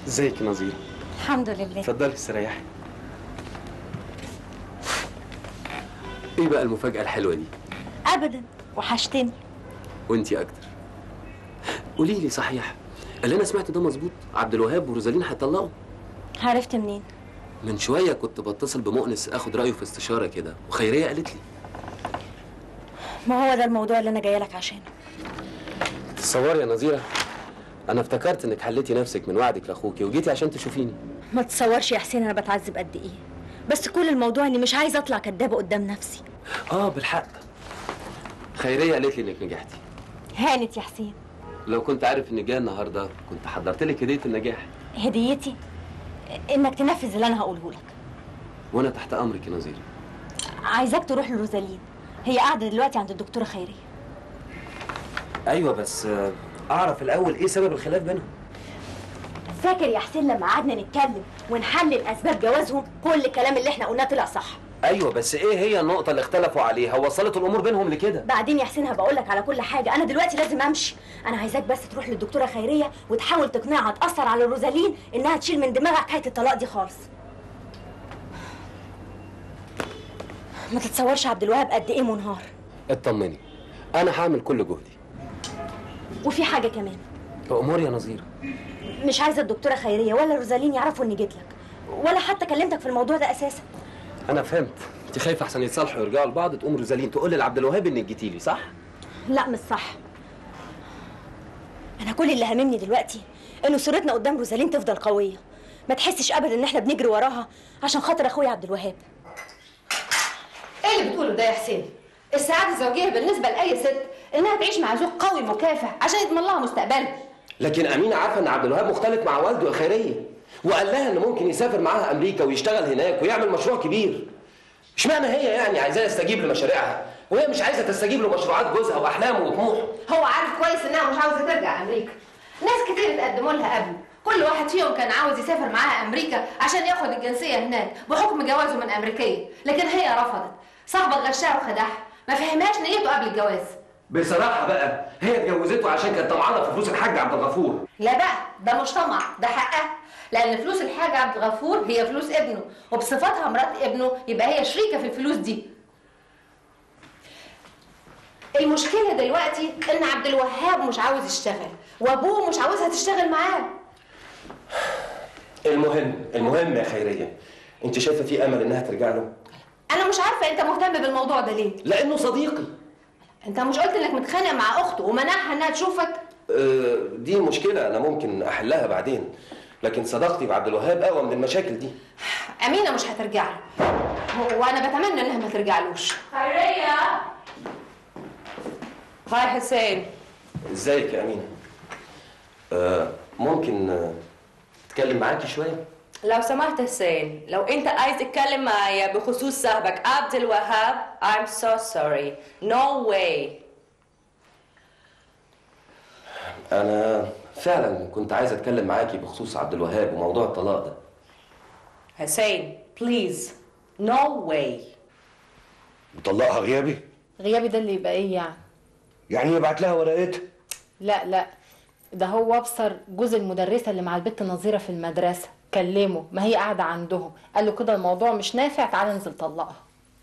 ازيك يا نظيره الحمد لله اتفضلي استريحي ايه بقى المفاجأة الحلوة دي؟ ابدا وحشتني وانتي اكتر قولي لي صحيح اللي انا سمعته ده مظبوط عبد الوهاب وروزالين هيطلقوا عرفت منين من شوية كنت بتصل بمؤنس اخد رأيه في استشارة كده وخيرية قالت لي ما هو ده الموضوع اللي انا جايه لك عشانه تصوري يا نظيرة انا افتكرت انك حليتي نفسك من وعدك لاخوكي وجيتي عشان تشوفيني ما تصورش يا حسين انا بتعذب قد ايه بس كل الموضوع اني مش عايزه اطلع كدابه قدام نفسي اه بالحق خيرية قالت لي انك نجحتي هانت يا حسين لو كنت عارف اني جاي النهارده كنت حضرت لك هدية النجاح هديتي انك تنفذ اللي انا هقوله لك وانا تحت امرك يا نظيرة عايزاك تروح لروزالين هي قاعده دلوقتي عند الدكتوره خيريه ايوه بس آه، اعرف الاول ايه سبب الخلاف بينهم فاكر يا حسين لما قعدنا نتكلم ونحلل اسباب جوازهم كل الكلام اللي احنا قلناه طلع صح ايوه بس ايه هي النقطة اللي اختلفوا عليها ووصلت الامور بينهم لكده بعدين يا حسين هبقول لك على كل حاجه انا دلوقتي لازم امشي انا عايزاك بس تروح للدكتوره خيريه وتحاول تقنعها تاثر على روزالين انها تشيل من دماغها حكايه الطلاق دي خالص ما تتصورش عبد الوهاب قد ايه منهار اطمني انا هعمل كل جهدي وفي حاجه كمان امور يا نظيرة مش عايزه الدكتوره خيريه ولا روزالين يعرفوا اني جيت لك ولا حتى كلمتك في الموضوع ده اساسا انا فهمت انت خايفه احسن يتصالحوا ويرجعوا لبعض تقوم روزالين تقول لعبد الوهاب انك جيتي لي صح لا مش صح انا كل اللي هاممني دلوقتي انه صورتنا قدام روزالين تفضل قويه ما تحسش ابدا ان احنا بنجري وراها عشان خاطر اخويا عبد الوهاب ايه اللي بتقوله ده يا حسين؟ السعادة الزوجية بالنسبة لأي ست إنها تعيش مع زوج قوي مكافح عشان يضمن لها مستقبلها. لكن امينه عارفه ان عبد الوهاب مختلف مع والده يا خيريه وقال لها انه ممكن يسافر معاها امريكا ويشتغل هناك ويعمل مشروع كبير اشمعنى هي يعني عايزاه يستجيب لمشاريعها وهي مش عايزه تستجيب لمشروعات جوزها واحلامه وطموحه هو عارف كويس إنها مش عاوزة ترجع أمريكا. ناس كتير اتقدموا لها قبل، كل واحد فيهم كان عاوز يسافر معاها أمريكا عشان ياخد الجنسية هناك بحكم جوازه من أمريكية، لكن هي رفضت. صاحبك غشها وخدعها، ما فهمهاش نيته قبل الجواز. بصراحه بقى هي اتجوزته عشان كانت طمعانه في فلوس الحاج عبد الغفور لا بقى ده مش طمع ده حقها لان فلوس الحاج عبد الغفور هي فلوس ابنه وبصفتها مرات ابنه يبقى هي شريكه في الفلوس دي المشكله دلوقتي ان عبد الوهاب مش عاوز يشتغل وابوه مش عاوزها تشتغل معاه المهم المهم يا خيريه انت شايفه في امل انها ترجع له انا مش عارفه انت مهتم بالموضوع ده ليه لانه صديقي انت مش قلت انك متخانق مع اخته ومنعها انها تشوفك أه، دي مشكله انا ممكن احلها بعدين لكن صداقتي بعبد الوهاب اقوى من المشاكل دي امينه مش هترجع له وانا بتمنى انها ما ترجعلوش خيرية هاي حسين ازيك يا امينه أه ممكن آه، اتكلم معاكي شويه لو سمحت حسين لو انت عايز تتكلم معايا بخصوص صاحبك عبد الوهاب I'm so sorry no way انا فعلا كنت عايز اتكلم معاكي بخصوص عبد الوهاب وموضوع الطلاق ده حسين please no way مطلقها غيابي غيابي ده اللي يبقى ايه يعني يعني يبعت لها ورقتها لا لا ده هو ابصر جوز المدرسه اللي مع البت نظيره في المدرسه كلمه ما هي قاعده عندهم قال له كده الموضوع مش نافع تعالى انزل طلقها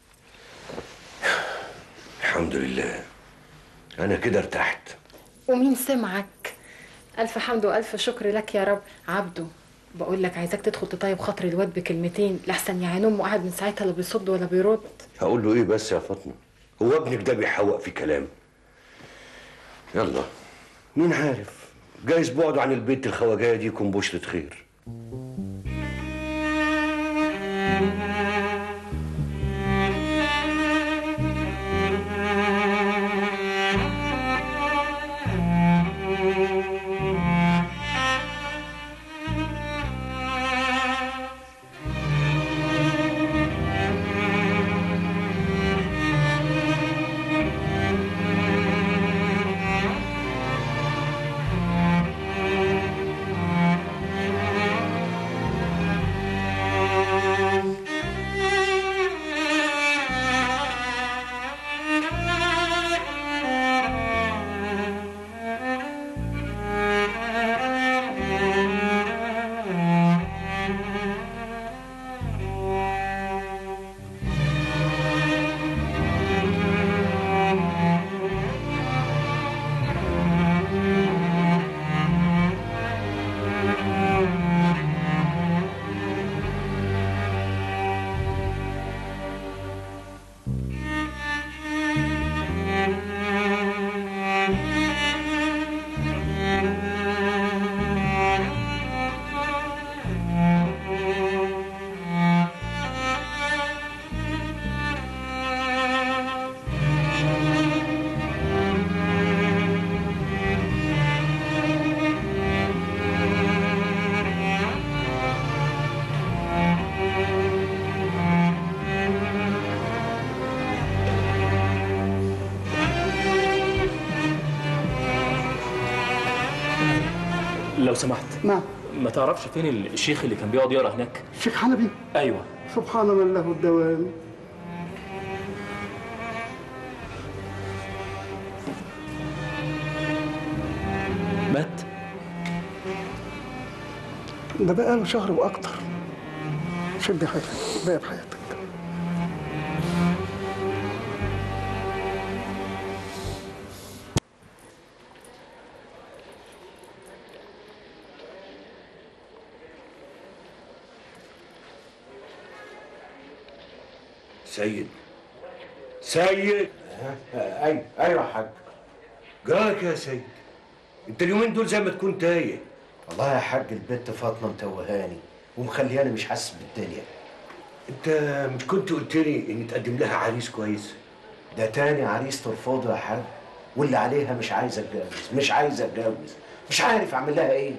الحمد لله انا كده ارتحت ومين سمعك الف حمد والف شكر لك يا رب عبده بقول لك عايزاك تدخل تطيب خاطر الواد بكلمتين لحسن يا عين امه قاعد من ساعتها لا بيصد ولا بيرد هقول له ايه بس يا فاطمه هو ابنك ده بيحوق في كلام يلا مين عارف جايز بعده عن البيت الخواجايه دي يكون بشرة خير لو سمحت نعم ما تعرفش فين الشيخ اللي كان بيقعد يقرا هناك الشيخ حنبي ايوه سبحان من له الدوام مات ده بقى له شهر واكتر شد حيلك بقى بحياتك سيد سيد ايوه ايوه يا حاج جاك يا سيد انت اليومين دول زي ما تكون تايه والله يا حاج البت فاطمه متوهاني ومخلياني مش حاسس بالدنيا انت مش كنت قلت لي ان تقدم لها عريس كويس ده تاني عريس ترفضه يا حاج واللي عليها مش عايزه اتجوز مش عايزه اتجوز مش عارف اعمل لها ايه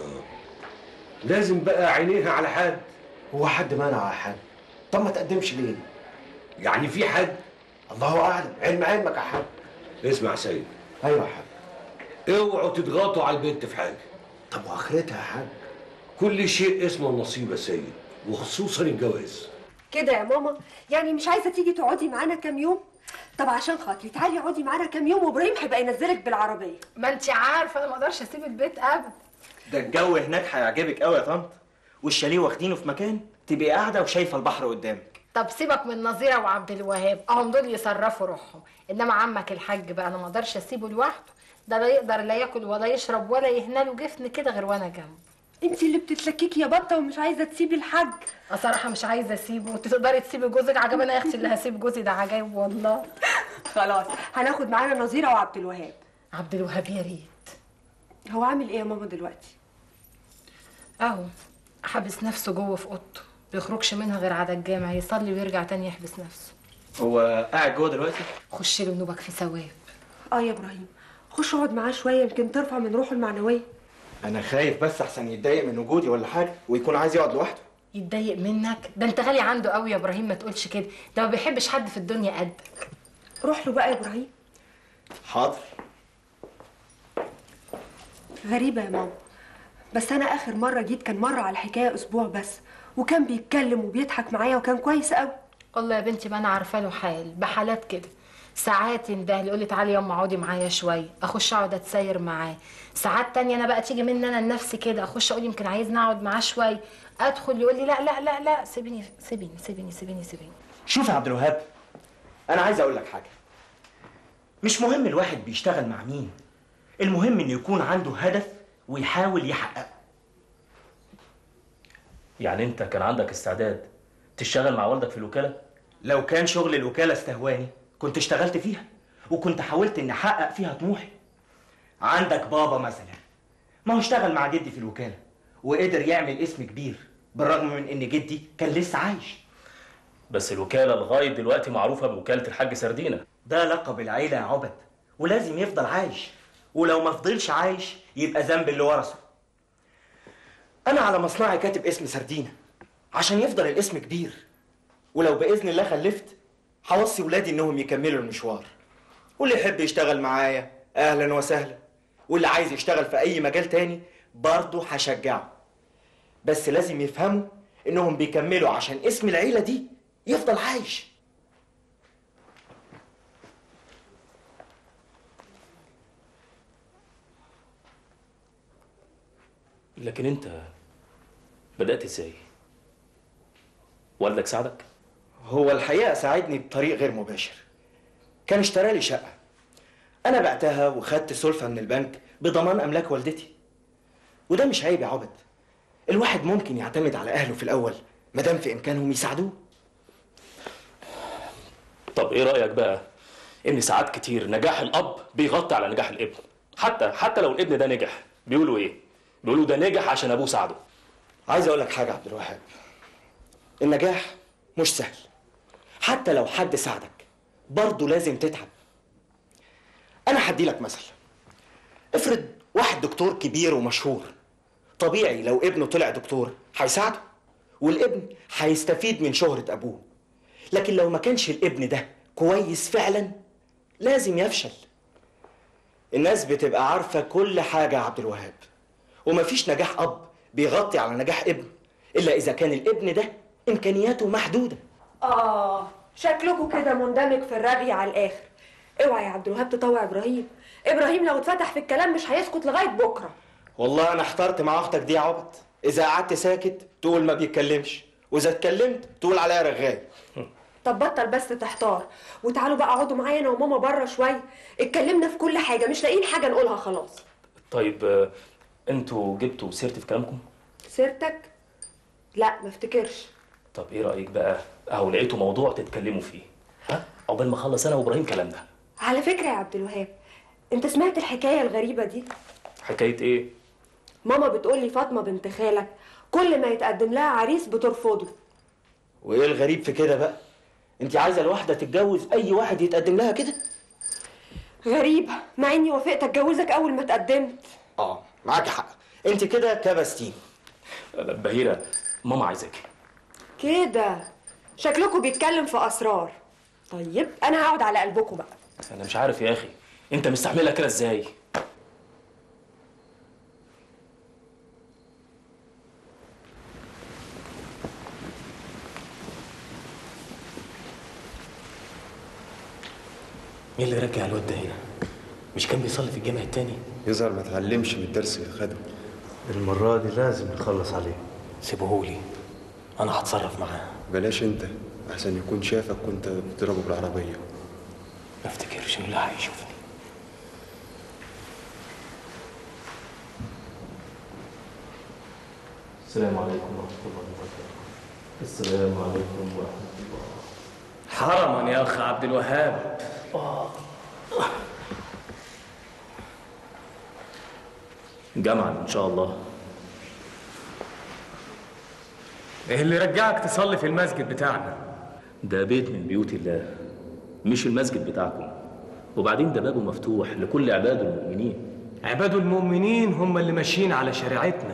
لازم بقى عينيها على حد هو حد منع يا حاج طب ما تقدمش ليه يعني في حد الله اعلم علم علمك يا حاج اسمع يا سيد ايوه يا حاج اوعوا تضغطوا على البنت في حاجه طب واخرتها يا حاج كل شيء اسمه النصيب يا سيد وخصوصا الجواز كده يا ماما يعني مش عايزه تيجي تقعدي معانا كام يوم طب عشان خاطري تعالي اقعدي معانا كام يوم وابراهيم هيبقى ينزلك بالعربيه ما انت عارفه انا ما اقدرش اسيب البيت ابدا ده الجو هناك هيعجبك قوي يا طنط والشاليه واخدينه في مكان تبقي قاعده وشايفه البحر قدامك طب سيبك من نظيره وعبد الوهاب اهم دول يصرفوا روحهم انما عمك الحاج بقى انا ما اقدرش اسيبه لوحده ده لا يقدر لا ياكل ولا يشرب ولا يهنله جفن كده غير وانا جنبه انت اللي بتتلككي يا بطه ومش عايزه تسيبي الحاج صراحه مش عايزه اسيبه انت تقدري تسيبي جوزك عجبنا يا اختي اللي هسيب جوزي ده عجايب والله خلاص هناخد معانا نظيره وعبد الوهاب عبد الوهاب يا ريت هو عامل ايه يا ماما دلوقتي اهو حابس نفسه جوه في اوضته بيخرجش منها غير على الجامع يصلي ويرجع تاني يحبس نفسه هو قاعد جوه دلوقتي خش له نوبك في ثواب اه يا ابراهيم خش اقعد معاه شويه يمكن ترفع من روحه المعنويه انا خايف بس احسن يتضايق من وجودي ولا حاجه ويكون عايز يقعد لوحده يتضايق منك ده انت غالي عنده قوي يا ابراهيم ما تقولش كده ده ما بيحبش حد في الدنيا قدك روح له بقى يا ابراهيم حاضر غريبه يا ماما بس انا اخر مره جيت كان مره على الحكايه اسبوع بس وكان بيتكلم وبيضحك معايا وكان كويس قوي والله يا بنتي ما انا عارفه له حال بحالات كده ساعات ينده يقول لي تعالي يما اقعدي معايا شويه اخش اقعد اتساير معاه ساعات تانية انا بقى تيجي مني انا لنفسي كده اخش اقول يمكن عايزني اقعد معاه شويه ادخل يقول لي لا لا لا لا سيبيني سيبيني سيبيني سيبيني سيبيني شوف يا عبد الوهاب انا عايز اقول لك حاجه مش مهم الواحد بيشتغل مع مين المهم انه يكون عنده هدف ويحاول يحققه يعني انت كان عندك استعداد تشتغل مع والدك في الوكاله لو كان شغل الوكاله استهواني كنت اشتغلت فيها وكنت حاولت اني احقق فيها طموحي عندك بابا مثلا ما هو اشتغل مع جدي في الوكاله وقدر يعمل اسم كبير بالرغم من ان جدي كان لسه عايش بس الوكاله لغايه دلوقتي معروفه بوكاله الحاج سردينه ده لقب العيله يا عبد ولازم يفضل عايش ولو ما فضلش عايش يبقى ذنب اللي ورثه انا على مصنعي كاتب اسم سردينه عشان يفضل الاسم كبير ولو باذن الله خلفت هوصي ولادي انهم يكملوا المشوار واللي يحب يشتغل معايا اهلا وسهلا واللي عايز يشتغل في اي مجال تاني برضه هشجعه بس لازم يفهموا انهم بيكملوا عشان اسم العيله دي يفضل عايش لكن انت بدات ازاي والدك ساعدك هو الحقيقه ساعدني بطريق غير مباشر كان اشترى لي شقه انا بعتها وخدت سلفه من البنك بضمان املاك والدتي وده مش عيب يا عبد الواحد ممكن يعتمد على اهله في الاول ما دام في امكانهم يساعدوه طب ايه رايك بقى ان ساعات كتير نجاح الاب بيغطي على نجاح الابن حتى حتى لو الابن ده نجح بيقولوا ايه بيقولوا ده نجح عشان ابوه ساعده عايز اقول لك حاجه يا عبد الوهاب النجاح مش سهل حتى لو حد ساعدك برضه لازم تتعب انا هدي لك مثل افرض واحد دكتور كبير ومشهور طبيعي لو ابنه طلع دكتور هيساعده والابن هيستفيد من شهرة ابوه لكن لو ما كانش الابن ده كويس فعلا لازم يفشل الناس بتبقى عارفة كل حاجة يا عبد الوهاب ومفيش نجاح اب بيغطي على نجاح ابن الا اذا كان الابن ده امكانياته محدوده اه شكلكوا كده مندمج في الرغي على الاخر اوعى يا عبد الوهاب تطوع ابراهيم ابراهيم لو اتفتح في الكلام مش هيسكت لغايه بكره والله انا احترت مع اختك دي يا عبد اذا قعدت ساكت تقول ما بيتكلمش واذا اتكلمت تقول عليا رغاي طب بطل بس تحتار وتعالوا بقى اقعدوا معايا انا وماما بره شويه اتكلمنا في كل حاجه مش لاقيين حاجه نقولها خلاص طيب آه، انتوا جبتوا سيرتي في كلامكم سيرتك لا ما افتكرش طب ايه رايك بقى اهو لقيتوا موضوع تتكلموا فيه ها عقبال ما اخلص انا وابراهيم كلامنا على فكره يا عبد الوهاب انت سمعت الحكايه الغريبه دي حكايه ايه ماما بتقول لي فاطمه بنت خالك كل ما يتقدم لها عريس بترفضه وايه الغريب في كده بقى انت عايزه الواحده تتجوز اي واحد يتقدم لها كده غريبه مع اني وافقت اتجوزك اول ما اتقدمت اه معاكي حق انت كده كبستين بهيره ماما عايزاكي كده شكلكم بيتكلم في اسرار طيب انا هقعد على قلبكم بقى انا مش عارف يا اخي انت مستعملها كده ازاي مين اللي رجع الواد ده هنا؟ مش كان بيصلي في الجامع التاني؟ يظهر ما اتعلمش من الدرس اللي خده المرة دي لازم نخلص عليه سيبوهولي أنا هتصرف معاه بلاش انت احسن يكون شافك وانت بتضربه بالعربيه ما افتكرش إنه لا هيشوفني السلام عليكم ورحمه الله وبركاته السلام عليكم ورحمه الله حرما يا أخ عبد الوهاب جامعا ان شاء الله إيه اللي رجعك تصلي في المسجد بتاعنا؟ ده بيت من بيوت الله مش المسجد بتاعكم وبعدين ده بابه مفتوح لكل عباد المؤمنين عباد المؤمنين هم اللي ماشيين على شريعتنا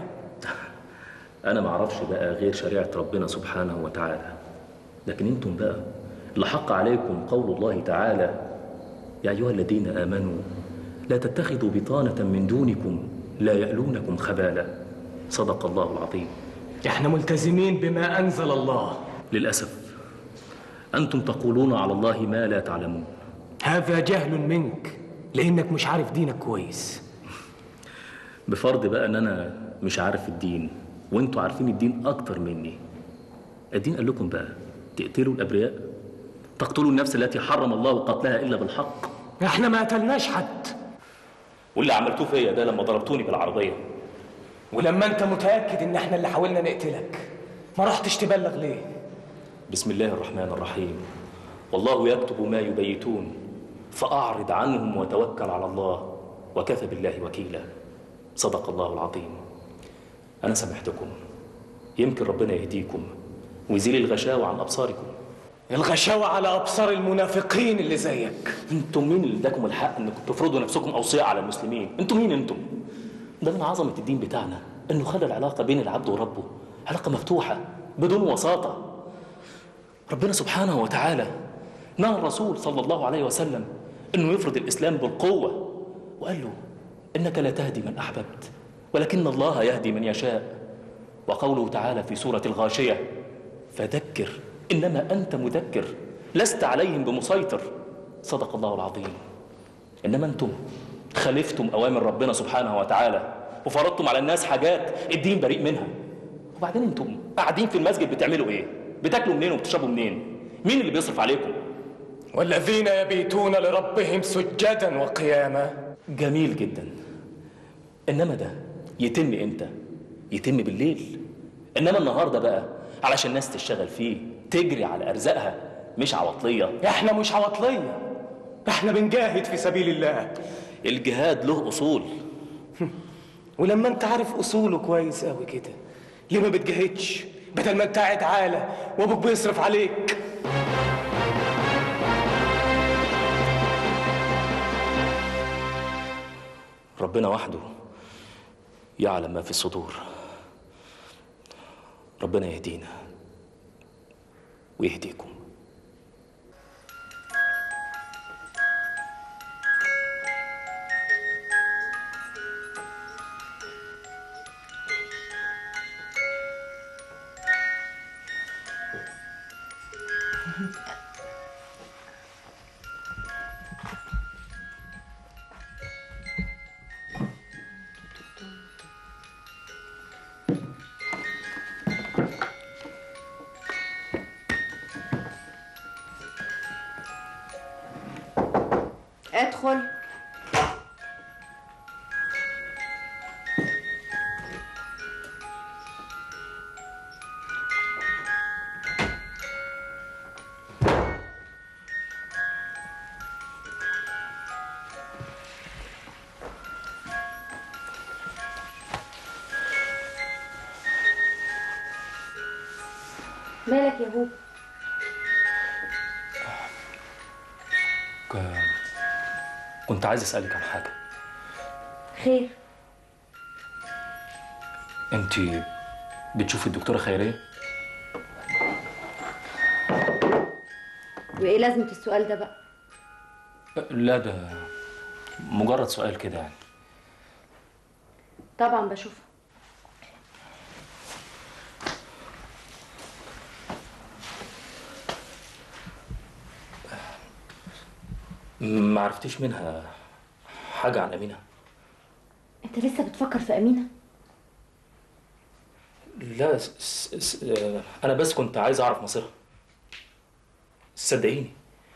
انا ما اعرفش بقى غير شريعه ربنا سبحانه وتعالى لكن انتم بقى لحق عليكم قول الله تعالى يا ايها الذين امنوا لا تتخذوا بطانه من دونكم لا يالونكم خبالا صدق الله العظيم احنا ملتزمين بما أنزل الله للاسف انتم تقولون على الله ما لا تعلمون هذا جهل منك لأنك مش عارف دينك كويس بفرض بقى ان انا مش عارف الدين وانتوا عارفين الدين اكتر مني الدين قال لكم بقى تقتلوا الابرياء تقتلوا النفس التي حرم الله قتلها الا بالحق احنا ما قتلناش حد واللي عملتوه فيا ده لما ضربتوني بالعربيه ولما انت متأكد ان احنا اللي حاولنا نقتلك ما رحتش تبلغ ليه بسم الله الرحمن الرحيم والله يكتب ما يبيتون فأعرض عنهم وتوكل على الله وكفى بالله وكيلا صدق الله العظيم أنا سامحتكم يمكن ربنا يهديكم ويزيل الغشاوة عن أبصاركم الغشاوة على أبصار المنافقين اللي زيك انتم مين اللي اداكم الحق انكم تفرضوا نفسكم اوصياء على المسلمين انتم مين انتم ده من عظمه الدين بتاعنا انه خلى العلاقه بين العبد وربه علاقه مفتوحه بدون وساطه ربنا سبحانه وتعالى نهى الرسول صلى الله عليه وسلم انه يفرض الاسلام بالقوه وقال له انك لا تهدي من احببت ولكن الله يهدي من يشاء وقوله تعالى في سوره الغاشيه فذكر انما انت مذكر لست عليهم بمسيطر صدق الله العظيم انما انتم خالفتم اوامر ربنا سبحانه وتعالى وفرضتم على الناس حاجات الدين بريء منها وبعدين انتم قاعدين في المسجد بتعملوا ايه بتاكلوا منين وبتشربوا منين مين اللي بيصرف عليكم والذين يبيتون لربهم سجدا وقياما جميل جدا انما ده يتم امتى يتم بالليل انما النهارده بقى علشان الناس تشتغل فيه تجري على ارزاقها مش عواطليه احنا مش عواطليه احنا بنجاهد في سبيل الله الجهاد له اصول ولما انت عارف اصوله كويس قوي كده ليه ما بتجاهدش بدل ما انت قاعد عالة وابوك بيصرف عليك ربنا وحده يعلم ما في الصدور ربنا يهدينا ويهديكم مالك يا هوب ك- كنت عايز اسالك عن حاجه خير انت بتشوفي الدكتوره خيريه وايه لازمه السؤال ده بقى لا ده مجرد سؤال كده يعني طبعا بشوفها ما عرفتيش منها حاجه عن امينه انت لسه بتفكر في امينه لا س... س... س... آه، انا بس كنت عايز اعرف مصيرها صدقيني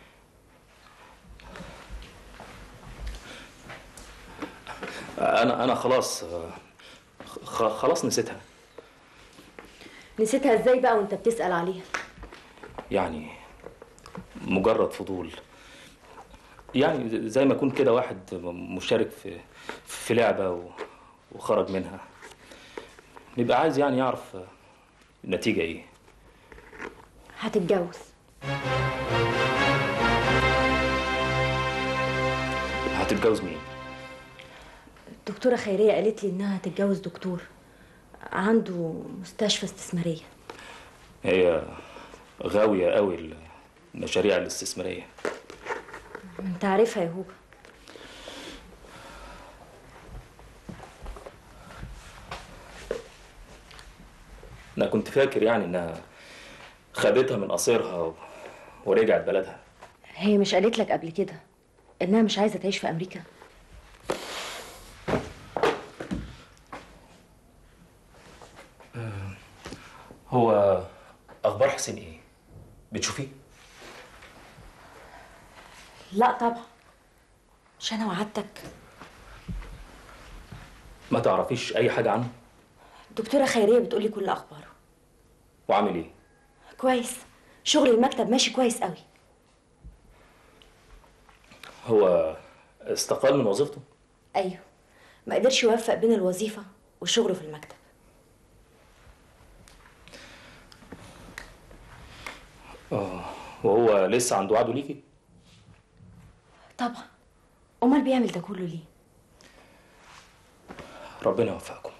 انا انا خلاص آه، خ... خلاص نسيتها نسيتها ازاي بقى وانت بتسال عليها يعني مجرد فضول يعني زي ما يكون كده واحد مشترك في في لعبة و- وخرج منها يبقى عايز يعني يعرف النتيجة ايه هتتجوز هتتجوز مين الدكتوره خيريه قالت لي انها هتتجوز دكتور عنده مستشفى استثماريه هي غاوية قوي المشاريع الاستثمارية انت عارفها يا هوبا انا كنت فاكر يعني انها خدتها من قصيرها و... ورجعت بلدها هي مش قالت لك قبل كده انها مش عايزه تعيش في امريكا هو اخبار حسين ايه بتشوفيه لا طبعا مش انا وعدتك ما تعرفيش اي حاجة عنه الدكتوره خيريه بتقولي كل اخباره وعامل ايه كويس شغل المكتب ماشي كويس قوي هو استقال من وظيفته ايوه ما قدرش يوفق بين الوظيفه وشغله في المكتب اه وهو لسه عنده وعده ليكي طبعا امال بيعمل ده كله ليه ربنا يوفقكم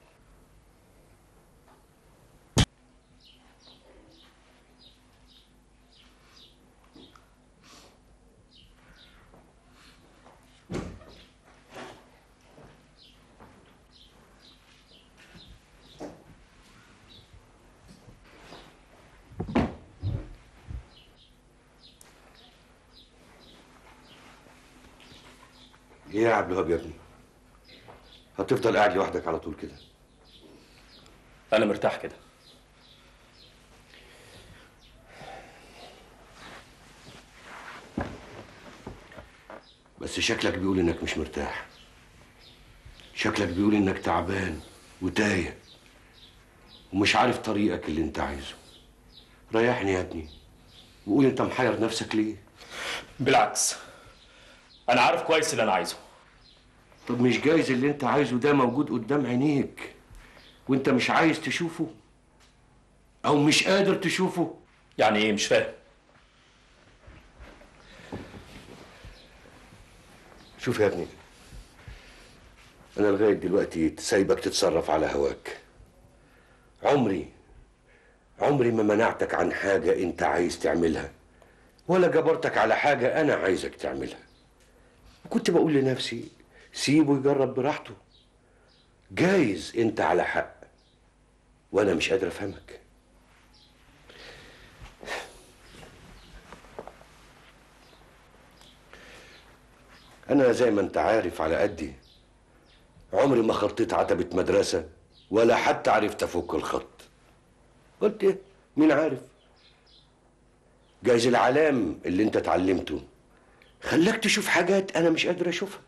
ايه يا عبد الوهاب يا ابني هتفضل قاعد لوحدك على طول كده انا مرتاح كده بس شكلك بيقول انك مش مرتاح شكلك بيقول انك تعبان وتايه ومش عارف طريقك اللي انت عايزه ريحني يا ابني وقول انت محير نفسك ليه بالعكس انا عارف كويس اللي انا عايزه طب مش جايز اللي انت عايزه ده موجود قدام عينيك وانت مش عايز تشوفه او مش قادر تشوفه يعني ايه مش فاهم شوف يا ابني انا لغايه دلوقتي سايبك تتصرف على هواك عمري عمري ما منعتك عن حاجه انت عايز تعملها ولا جبرتك على حاجه انا عايزك تعملها كنت بقول لنفسي سيبه يجرب براحته جايز انت على حق وانا مش قادر افهمك انا زي ما انت عارف على قدي عمري ما خطيت عتبة مدرسة ولا حتى عرفت افك الخط قلت ايه مين عارف جايز العلام اللي انت اتعلمته خلاك تشوف حاجات انا مش قادر اشوفها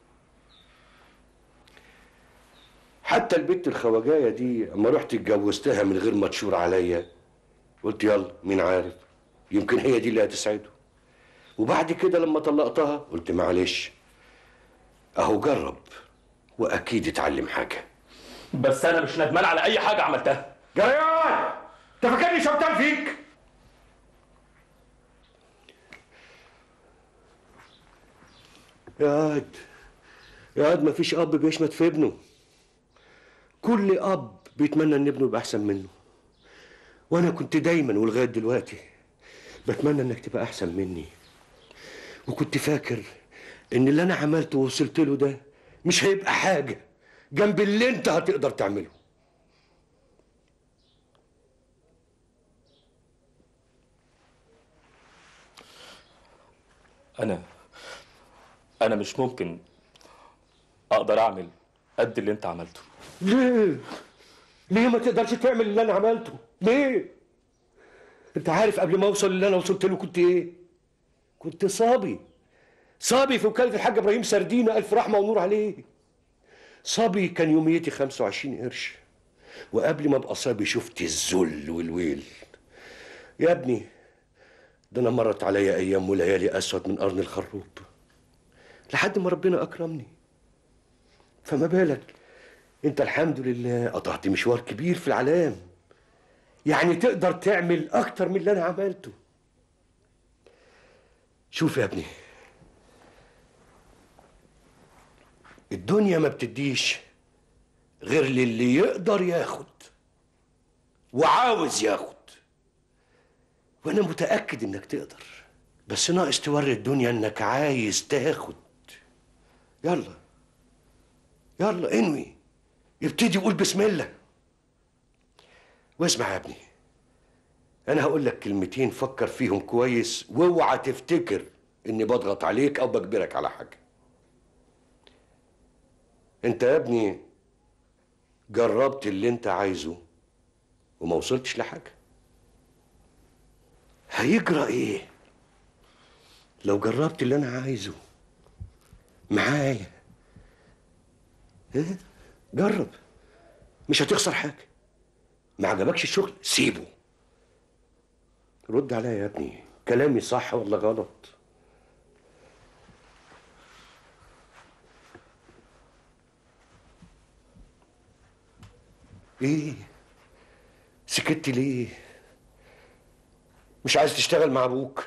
حتى البت الخواجايه دي اما رحت اتجوزتها من غير ما تشور عليا قلت يلا مين عارف يمكن هي دي اللي هتسعده وبعد كده لما طلقتها قلت معلش اهو جرب واكيد اتعلم حاجه بس انا مش ندمان على اي حاجه عملتها جريان انت فاكرني شبطان فيك يا واد يا واد مفيش اب بيشمت في ابنه كل اب بيتمنى ان ابنه يبقى احسن منه وانا كنت دايما ولغايه دلوقتي بتمنى انك تبقى احسن مني وكنت فاكر ان اللي انا عملته ووصلت له ده مش هيبقى حاجه جنب اللي انت هتقدر تعمله انا انا مش ممكن اقدر اعمل قد اللي انت عملته ليه ليه ما تقدرش تعمل اللي انا عملته ليه انت عارف قبل ما اوصل اللي انا وصلت له كنت ايه كنت صبي صبي في وكاله الحاج ابراهيم سردينه الف رحمه ونور عليه صبي كان يوميتي 25 قرش وقبل ما ابقى صبي شفت الذل والويل يا ابني ده انا مرت عليا ايام وليالي اسود من قرن الخروب لحد ما ربنا اكرمني فما بالك انت الحمد لله قطعت مشوار كبير في العلام يعني تقدر تعمل اكتر من اللي انا عملته شوف يا ابني الدنيا ما بتديش غير للي يقدر ياخد وعاوز ياخد وانا متاكد انك تقدر بس ناقص توري الدنيا انك عايز تاخد يلا يلا انوي ابتدي قول بسم الله واسمع يا ابني انا هقول لك كلمتين فكر فيهم كويس واوعى تفتكر اني بضغط عليك او بجبرك على حاجه انت يا ابني جربت اللي انت عايزه وما وصلتش لحاجه هيجرى ايه لو جربت اللي انا عايزه معايا إيه؟ جرب مش هتخسر حاجه ما عجبكش الشغل سيبه رد عليا يا ابني كلامي صح ولا غلط ايه سكت ليه مش عايز تشتغل مع ابوك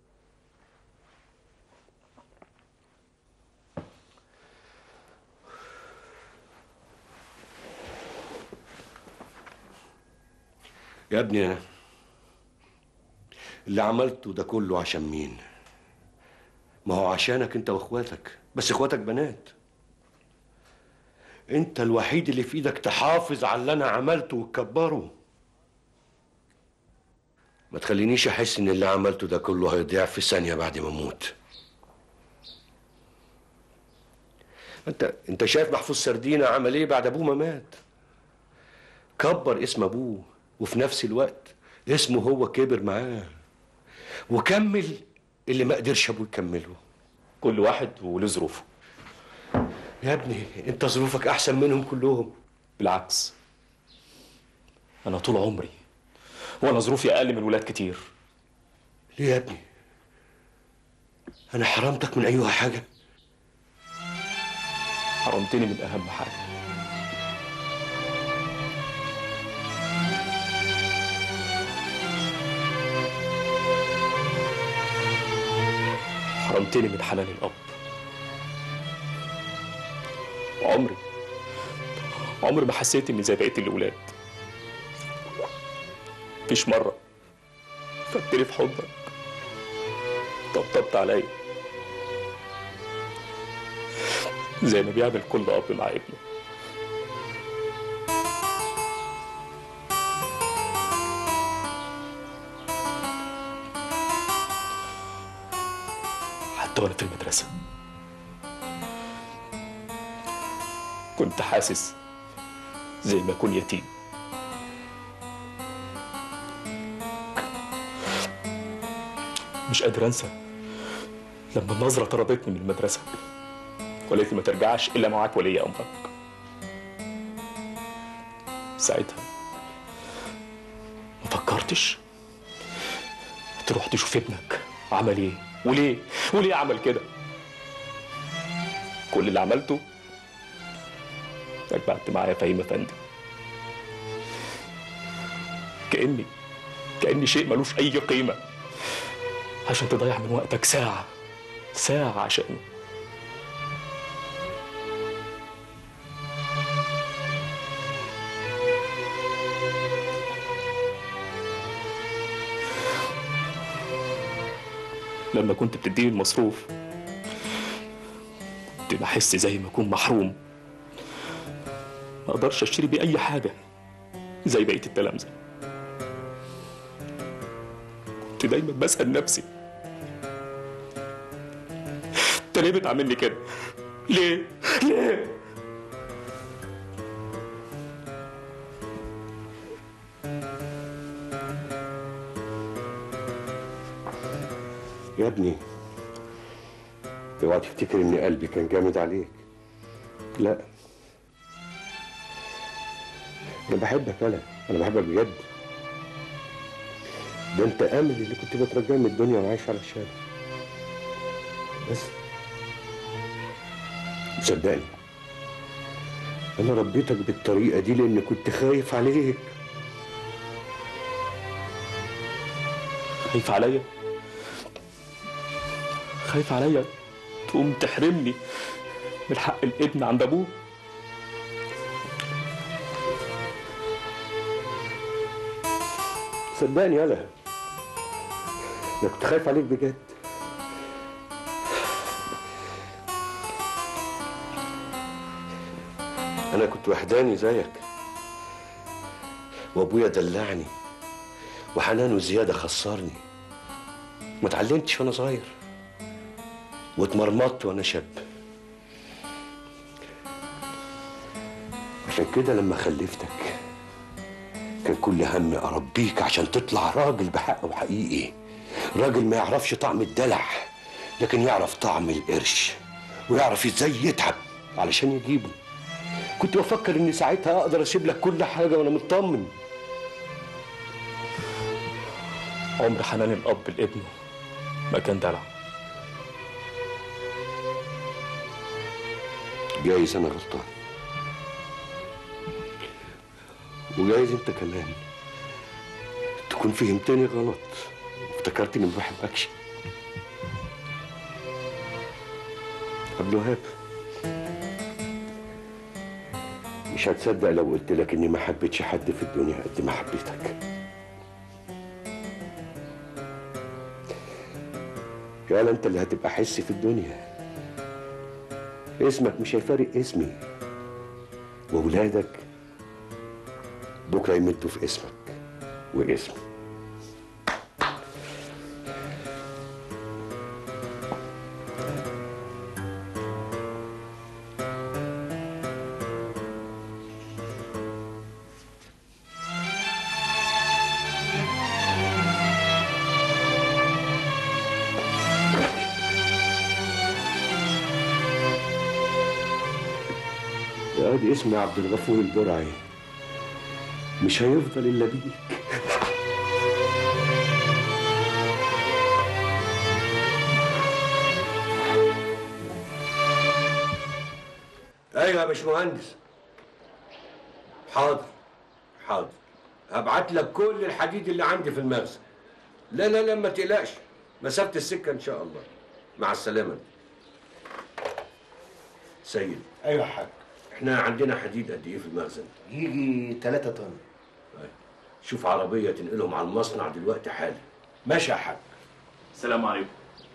يا ابني اللي عملته ده كله عشان مين ما هو عشانك انت واخواتك بس اخواتك بنات انت الوحيد اللي في ايدك تحافظ على اللي انا عملته وتكبره ما تخلينيش احس ان اللي عملته ده كله هيضيع في ثانيه بعد ما اموت انت انت شايف محفوظ سردينه عمل ايه بعد ابوه ما مات كبر اسم ابوه وفي نفس الوقت اسمه هو كبر معاه وكمل اللي ما قدرش ابوه يكمله كل واحد وله ظروفه يا ابني انت ظروفك احسن منهم كلهم بالعكس انا طول عمري وانا ظروفي اقل من ولاد كتير ليه يا ابني انا حرمتك من ايها حاجه حرمتني من اهم حاجه حرمتني من حنان الاب عمري عمري ما حسيت اني زي بقيه الاولاد مفيش مره خدتني في حضنك طبطبت عليا زي ما بيعمل كل اب مع ابنه حتى وانا في المدرسه كنت حاسس زي ما اكون يتيم مش قادر انسى لما النظرة طردتني من المدرسة وقالت لي ما ترجعش الا معاك ولي امرك ساعتها ما فكرتش تروح تشوف ابنك عمل ايه وليه وليه عمل كده كل اللي عملته انك بعت معايا فهيم افندي كاني كأني شيء ملوش أي قيمة عشان تضيع من وقتك ساعة ساعة عشانه لما كنت بتديني المصروف كنت بحس زي ما أكون محروم ما أقدرش أشتري بيه أي حاجة زي بقية التلامذة كنت دايما بسأل نفسي انت ليه بتعاملني كده؟ ليه؟ ليه؟ يا ابني اوعى تفتكر ان قلبي كان جامد عليك لا انا بحبك انا انا بحبك بجد ده انت امل اللي كنت بترجاه من الدنيا وعايش على الشارع بس صدقني انا ربيتك بالطريقه دي لان كنت خايف عليك خايف عليا؟ خايف عليا تقوم تحرمني من حق الابن عند ابوه صدقني يالا انا كنت خايف عليك بجد انا كنت وحداني زيك وابويا دلعني وحنانه زياده خسرني ما اتعلمتش وانا صغير واتمرمطت وانا شاب عشان كده لما خلفتك كان كل همي اربيك عشان تطلع راجل بحق وحقيقي راجل ما يعرفش طعم الدلع لكن يعرف طعم القرش ويعرف ازاي يتعب علشان يجيبه كنت بفكر اني ساعتها اقدر اسيب لك كل حاجه وانا مطمن عمر حنان الاب لابنه ما كان دلع جايز انا غلطان وجايز انت كمان تكون فهمتني غلط وافتكرت اني ما بحبكش عبد الوهاب مش هتصدق لو قلت لك اني ما حبيتش حد في الدنيا قد ما حبيتك يالا انت اللي هتبقى حس في الدنيا اسمك مش هيفارق اسمي واولادك بكره يمدوا في اسمك واسمي يا ادي اسمي عبد الغفور البرعي مش هيفضل الا بيك ايوه يا باشمهندس حاضر حاضر هبعت لك كل الحديد اللي عندي في المخزن لا لا لا ما تقلقش مسافه السكه ان شاء الله مع السلامه سيد ايوه يا حاج احنا عندنا حديد قد ايه في المخزن يجي 3 طن شوف عربيه تنقلهم على المصنع دلوقتي حالا ماشي يا حاج السلام عليكم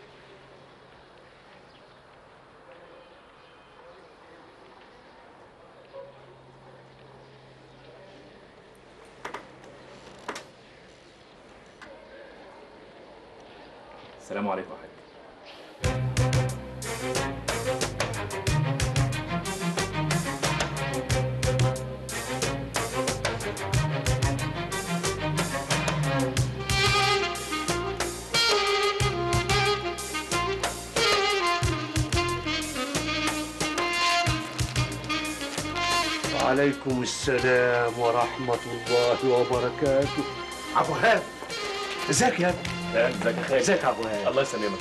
السلام عليكم يا حاج وعليكم السلام ورحمة الله وبركاته ابو هاب ازيك يا ابني ازيك يا خالد ازيك يا ابو هاب الله يسلمك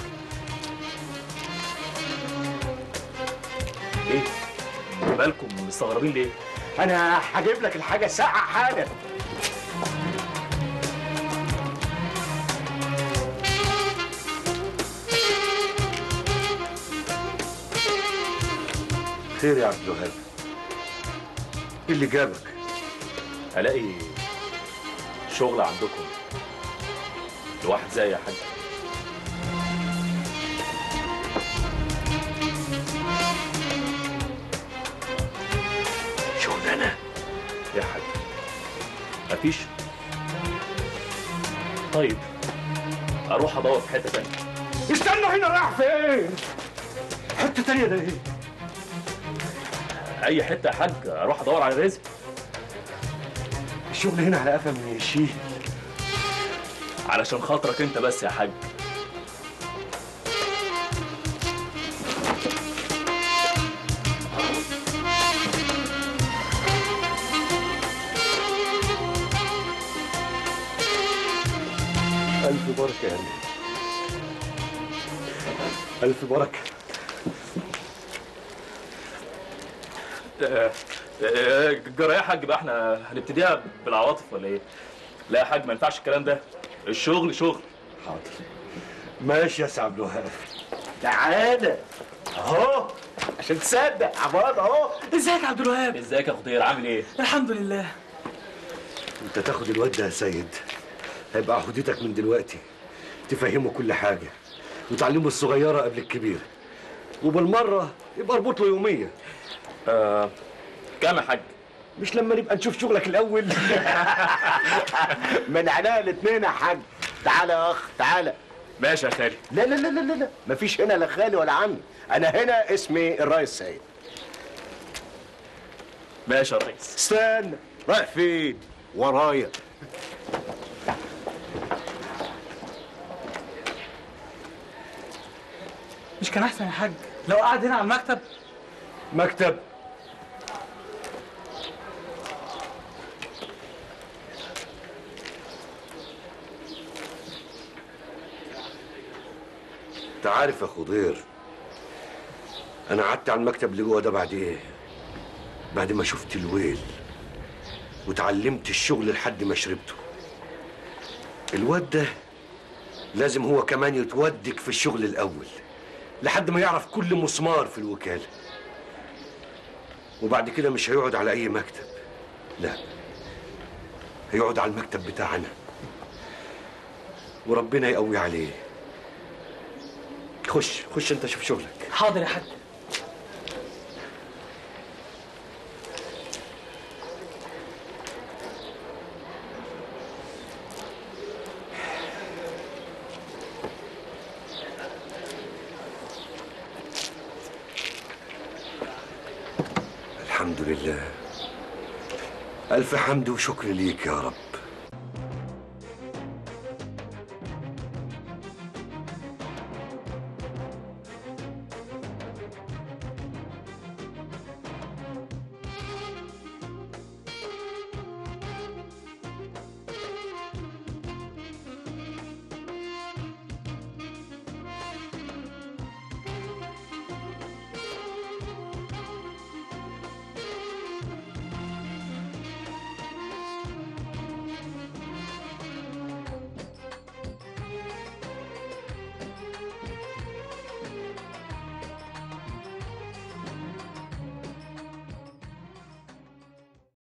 ايه مالكم مستغربين ليه انا هجيب لك الحاجه ساقعه حالا خير يا عبد الوهاب ايه اللي جابك الاقي شغل عندكم لواحد زي يا حاج شغلانه يا حاج مفيش طيب اروح ادور في حته تانية استنى هنا رايح فين حته تانية ده ايه اي حته يا حاج اروح ادور على رزق الشغل هنا على قفا من الشيل علشان خاطرك انت بس يا حاج الف بركه يا أمي. الف بركه آه، آه، جرى يا حاج بقى احنا هنبتديها بالعواطف ولا ايه؟ لا يا حاج ما ينفعش الكلام ده الشغل شغل حاضر ماشي يا سي عبد الوهاب تعالى اهو عشان تصدق عباد اهو ازيك يا عبد الوهاب ازيك يا خضير عامل ايه؟ الحمد لله انت تاخد الواد ده يا سيد هيبقى عهودتك من دلوقتي تفهمه كل حاجه وتعلمه الصغيره قبل الكبيره وبالمره يبقى اربط له يوميه آه كام يا حاج مش لما نبقى نشوف شغلك الاول من عينيا الاثنين يا حاج تعالى يا اخ تعالى ماشي يا خالي لا لا لا لا لا لا مفيش هنا لا خالي ولا عمي انا هنا اسمي الريس سيد ماشي يا ريس استنى رايح فين ورايا مش كان احسن يا حاج لو قعد هنا على المكتب مكتب انت عارف يا خضير انا قعدت على المكتب اللي جوه ده بعد ايه بعد ما شفت الويل وتعلمت الشغل لحد ما شربته الواد ده لازم هو كمان يتودك في الشغل الاول لحد ما يعرف كل مسمار في الوكاله وبعد كده مش هيقعد على اي مكتب لا هيقعد على المكتب بتاعنا وربنا يقوي عليه خش خش انت شوف شغلك حاضر يا حاج الحمد لله ألف حمد وشكر ليك يا رب